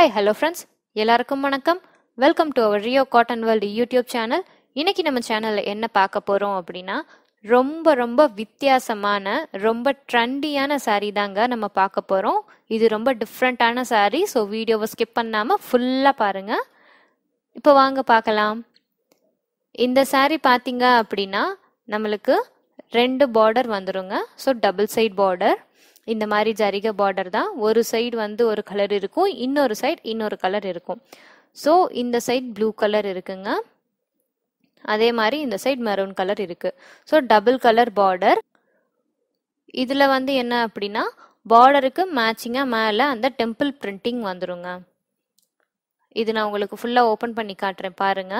hi hello friends எல்லாருக்கும் வணக்கம் welcome to our Rio cotton world YouTube channel இன்னைக்கு நம்ம சேனலில் என்ன பார்க்க போகிறோம் அப்படின்னா ரொம்ப ரொம்ப வித்தியாசமான ரொம்ப ட்ரெண்டியான saree தாங்க நம்ம பார்க்க போகிறோம் இது ரொம்ப டிஃப்ரெண்ட்டான saree ஸோ வீடியோவை ஸ்கிப் பண்ணாமல் ஃபுல்லாக பாருங்கள் இப்போ வாங்க பார்க்கலாம் இந்த saree பார்த்தீங்க அப்படின்னா நம்மளுக்கு ரெண்டு பார்டர் வந்துருங்க ஸோ டபுள் சைட் பார்டர் இந்த மாதிரி ஜரிகை பார்டர் தான் ஒரு சைடு வந்து ஒரு கலர் இருக்கும் இன்னொரு சைடு இன்னொரு கலர் இருக்கும் ஸோ இந்த சைடு ப்ளூ கலர் இருக்குங்க அதே மாதிரி இந்த சைடு மெரூன் கலர் இருக்கு ஸோ டபுள் கலர் பார்டர் இதில் வந்து என்ன அப்படின்னா பார்டருக்கு மேட்சிங்காக மேலே அந்த டெம்பிள் பிரிண்டிங் வந்துருங்க இது நான் உங்களுக்கு ஃபுல்லாக ஓப்பன் பண்ணி காட்டுறேன் பாருங்க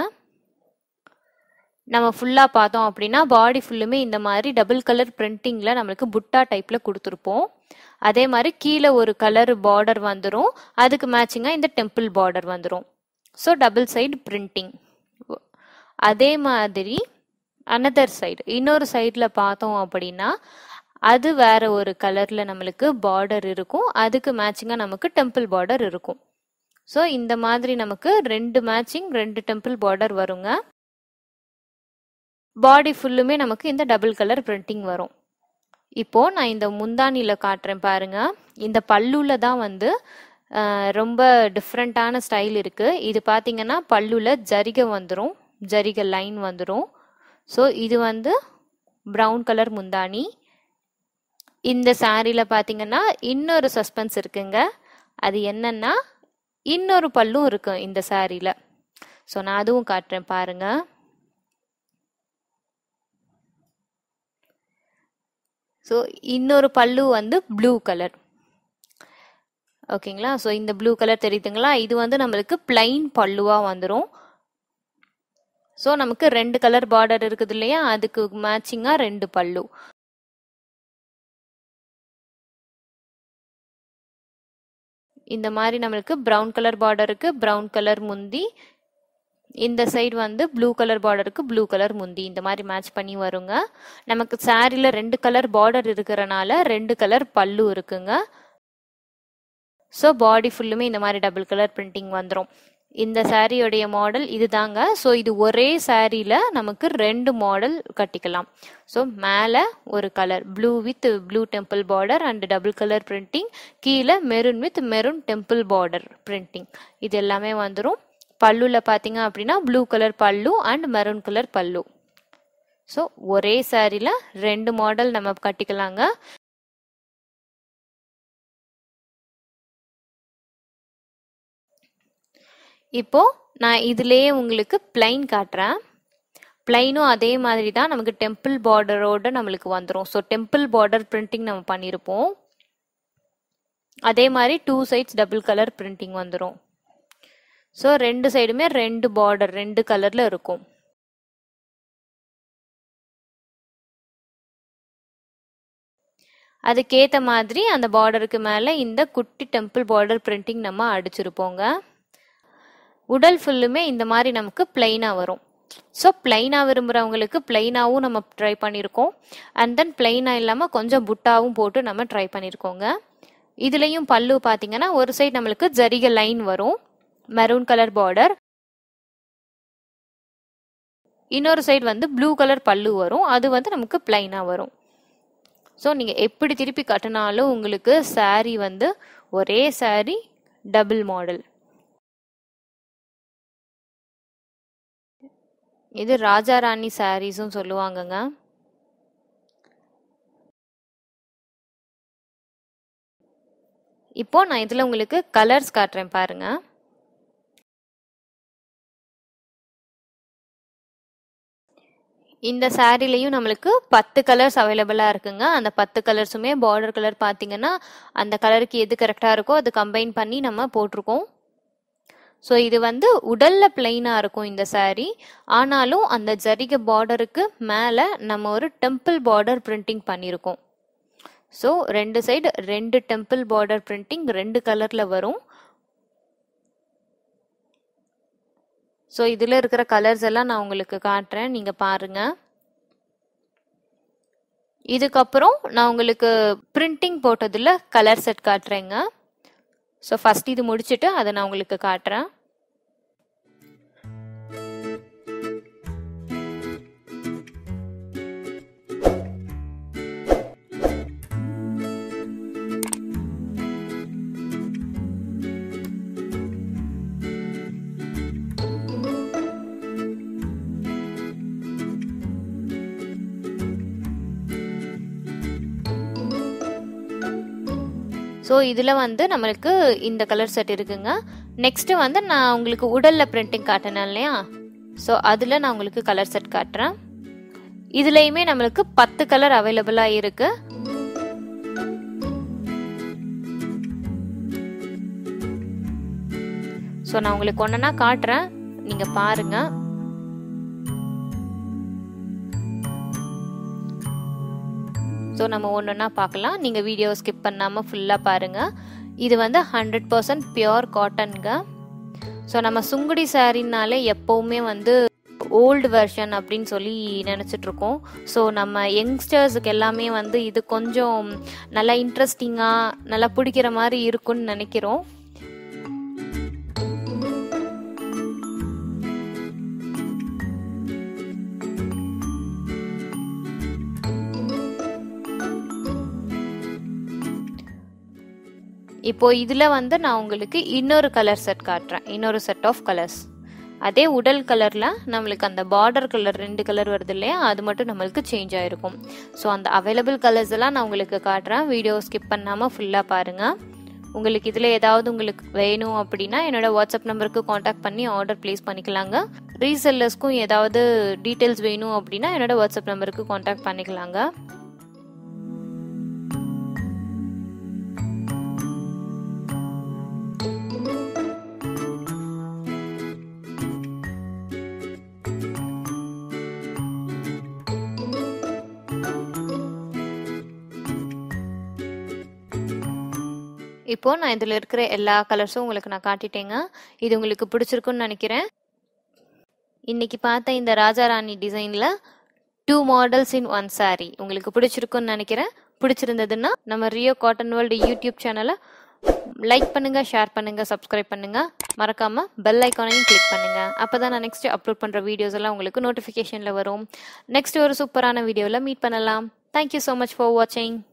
நம்ம ஃபுல்லாக பார்த்தோம் அப்படின்னா பாடி ஃபுல்லுமே இந்த மாதிரி டபுள் கலர் பிரிண்டிங்கில் நம்மளுக்கு புட்டா டைப்பில் கொடுத்துருப்போம் அதே மாதிரி கீழே ஒரு கலர் பார்டர் வந்துடும் அதுக்கு மேட்சிங்காக இந்த டெம்பிள் பார்டர் வந்துடும் ஸோ டபுள் சைடு பிரிண்டிங் அதே மாதிரி அனதர் சைடு இன்னொரு சைடில் பார்த்தோம் அப்படின்னா அது வேற ஒரு கலரில் நம்மளுக்கு பார்டர் இருக்கும் அதுக்கு மேட்சிங்காக நமக்கு டெம்பிள் பார்டர் இருக்கும் ஸோ இந்த மாதிரி நமக்கு ரெண்டு மேட்சிங் ரெண்டு டெம்பிள் பார்டர் வருங்க பாடி ஃபுல்லுமே நமக்கு இந்த டபுள் கலர் பிரிண்டிங் வரும் இப்போ நான் இந்த முந்தானியில் காட்டுறேன் பாருங்க இந்த பல்லுல தான் வந்து அஹ், ரொம்ப டிஃப்ரெண்ட்டான ஸ்டைல் இருக்கு இது பார்த்தீங்கன்னா பல்லுல ஜரிகை வந்துடும் ஜரிகை லைன் வந்துடும் ஸோ இது வந்து ப்ரௌன் கலர் முந்தானி இந்த சாரியில் பார்த்தீங்கன்னா இன்னொரு சஸ்பென்ஸ் இருக்குங்க அது என்னன்னா இன்னொரு பல்லும் இருக்கு இந்த சாரியில் ஸோ நான் அதுவும் காட்டுறேன் பாருங்க ஸோ இன்னொரு பல்லு வந்து ப்ளூ கலர் ஓகேங்களா ஸோ இந்த ப்ளூ கலர் தெரியுதுங்களா இது வந்து நம்மளுக்கு பிளைன் பல்லுவாக வந்துடும் ஸோ நமக்கு ரெண்டு கலர் பார்டர் இருக்குது இல்லையா அதுக்கு மேட்சிங்காக ரெண்டு பல்லு இந்த மாதிரி நம்மளுக்கு ப்ரௌன் கலர் பார்டருக்கு ப்ரௌன் கலர் முந்தி இந்த சைடு வந்து ப்ளூ கலர் பார்டருக்கு ப்ளூ கலர் முந்தி இந்த மாதிரி மேட்ச் பண்ணி வருங்க நமக்கு சாரியில் ரெண்டு கலர் பார்டர் இருக்கிறனால ரெண்டு கலர் பல்லு இருக்குங்க ஸோ பாடி ஃபுல்லுமே இந்த மாதிரி டபுள் கலர் பிரிண்டிங் வந்துடும் இந்த சாரியோடைய மாடல் இதுதாங்க ஸோ இது ஒரே சாரியில் நமக்கு ரெண்டு மாடல் கட்டிக்கலாம் ஸோ மேலே ஒரு colour blue with blue temple border and double colour printing கீழே maroon with maroon temple border printing இது எல்லாமே வந்துடும் பல்லுல பார்த்தீங்க அப்படின்னா blue colour pallu and maroon colour pallu so ஒரே சாரியில் ரெண்டு மாடல் நம்ம கட்டிக்கலாங்க இப்போ நான் இதுலேயே உங்களுக்கு பிளைன் காட்டுறேன் பிளைனும் அதே மாதிரி தான் நமக்கு டெம்பிள் பார்டரோட நம்மளுக்கு வந்துடும் ஸோ டெம்பிள் பார்டர் பிரிண்டிங் நம்ம பண்ணியிருப்போம் அதே மாதிரி two sides double colour printing வந்துடும் ஸோ ரெண்டு சைடுமே ரெண்டு பார்டர் ரெண்டு கலர்ல இருக்கும் அதுக்கேற்ற மாதிரி அந்த பார்டருக்கு மேலே இந்த குட்டி டெம்பிள் பார்டர் பிரிண்டிங் நம்ம அடிச்சிருப்போங்க உடல் ஃபுல்லுமே இந்த மாதிரி நமக்கு பிளைனாக வரும் ஸோ பிளைனாக விரும்புகிறவங்களுக்கு பிளைனாகவும் நம்ம ட்ரை பண்ணியிருக்கோம் அண்ட் தென் பிளைனாக இல்லாமல் கொஞ்சம் புட்டாவும் போட்டு நம்ம ட்ரை பண்ணியிருக்கோங்க இதுலேயும் பல்லு பார்த்தீங்கன்னா ஒரு சைடு நம்மளுக்கு ஜரிகை லைன் வரும் மெரூன் கலர் பார்டர் இன்னொரு சைடு வந்து ப்ளூ கலர் பல்லு வரும் அது வந்து நமக்கு பிளைனாக வரும் ஸோ நீங்கள் எப்படி திருப்பி கட்டினாலும் உங்களுக்கு saree வந்து ஒரே saree டபுள் மாடல் இது ராஜா ராணி சாரீஸும் சொல்லுவாங்கங்க இப்போ நான் இதில் உங்களுக்கு கலர்ஸ் காட்டுறேன் பாருங்க இந்த சாரிலையும் நம்மளுக்கு பத்து கலர்ஸ் அவைலபிளாக இருக்குங்க அந்த பத்து கலர்ஸுமே பார்டர் கலர் பார்த்தீங்கன்னா அந்த கலருக்கு எது கரெக்டாக இருக்கோ அது கம்பைன் பண்ணி நம்ம போட்டிருக்கோம் ஸோ இது வந்து உடல்ல பிளெயினாக இருக்கும் இந்த saree ஆனாலும் அந்த ஜரிகை பார்டருக்கு மேலே நம்ம ஒரு டெம்பிள் பார்டர் பிரிண்டிங் பண்ணியிருக்கோம் ஸோ ரெண்டு சைடு ரெண்டு டெம்பிள் பார்டர் பிரிண்டிங் ரெண்டு கலரில் வரும் ஸோ இதில் இருக்கிற கலர்ஸ் எல்லாம் நான் உங்களுக்கு காட்டுறேன் நீங்கள் பாருங்க இதுக்கப்புறம் நான் உங்களுக்கு பிரிண்டிங் போட்டதில் கலர் செட் காட்டுறேங்க ஸோ ஃபஸ்ட் இது முடிச்சுட்டு அதை நான் உங்களுக்கு காட்டுறேன் ஸோ இதில் வந்து நம்மளுக்கு இந்த கலர் செட் இருக்குங்க நெக்ஸ்ட்டு வந்து நான் உங்களுக்கு உடலில் பிரிண்டிங் காட்டினேன் இல்லையா ஸோ அதில் நான் உங்களுக்கு கலர் செட் காட்டுறேன் இதுலேயுமே நம்மளுக்கு பத்து கலர் அவைலபிளாக இருக்கு ஸோ நான் உங்களுக்கு ஒன்றுனா காட்டுறேன் நீங்கள் பாருங்கள் ஸோ நம்ம ஒன்றுன்னா பார்க்கலாம் நீங்கள் வீடியோ ஸ்கிப் பண்ணாமல் ஃபுல்லாக பாருங்கள் இது வந்து ஹண்ட்ரட் பர்சன்ட் பியோர் காட்டனுங்க ஸோ நம்ம சுங்குடி சாரின்னாலே எப்போவுமே வந்து ஓல்டு வெர்ஷன் அப்படின்னு சொல்லி நினச்சிட்ருக்கோம் ஸோ நம்ம யங்ஸ்டர்ஸுக்கு எல்லாமே வந்து இது கொஞ்சம் நல்லா இன்ட்ரெஸ்டிங்காக நல்லா பிடிக்கிற மாதிரி இருக்கும்னு நினைக்கிறோம் இப்போ இதில் வந்து நான் உங்களுக்கு இன்னொரு கலர் செட் காட்டுறேன் இன்னொரு செட் ஆஃப் கலர்ஸ் அதே உடல் கலரில் நம்மளுக்கு அந்த பார்டர் கலர் ரெண்டு கலர் வருது இல்லையா அது மட்டும் நம்மளுக்கு சேஞ்ச் ஆகிருக்கும் ஸோ அந்த அவைலபிள் கலர்ஸ் எல்லாம் நான் உங்களுக்கு காட்டுறேன் வீடியோ ஸ்கிப் பண்ணாமல் ஃபுல்லாக பாருங்கள் உங்களுக்கு இதில் ஏதாவது உங்களுக்கு வேணும் அப்படின்னா என்னோட வாட்ஸ்அப் நம்பருக்கு காண்டாக்ட் பண்ணி ஆர்டர் ப்ளேஸ் பண்ணிக்கலாங்க ரீசெல்லர்ஸ்க்கும் ஏதாவது டீட்டெயில்ஸ் வேணும் அப்படின்னா என்னோட வாட்ஸ்அப் நம்பருக்கு காண்டாக்ட் பண்ணிக்கலாங்க இப்போ நான் இதில் இருக்கிற எல்லா கலர்ஸும் உங்களுக்கு நான் காட்டிட்டேங்க இது உங்களுக்கு பிடிச்சிருக்குன்னு நினைக்கிறேன் இன்னைக்கு பார்த்த இந்த ராஜா ராணி டிசைனில் two models in one sari உங்களுக்கு பிடிச்சிருக்குன்னு நினைக்கிறேன் பிடிச்சிருந்ததுன்னா நம்ம ரியோ காட்டன் வேர்ல்டு யூடியூப் சேனலை லைக் பண்ணுங்க ஷேர் பண்ணுங்க சப்ஸ்கிரைப் பண்ணுங்க மறக்காம பெல் ஐக்கானையும் கிளிக் பண்ணுங்க அப்பதான் நான் நெக்ஸ்ட் அப்லோட் பண்ற வீடியோஸ் எல்லாம் உங்களுக்கு நோட்டிஃபிகேஷன்ல வரும் நெக்ஸ்ட் ஒரு சூப்பரான வீடியோவில் மீட் பண்ணலாம் தேங்க்யூ ஸோ மச் ஃபார் வாட்சிங்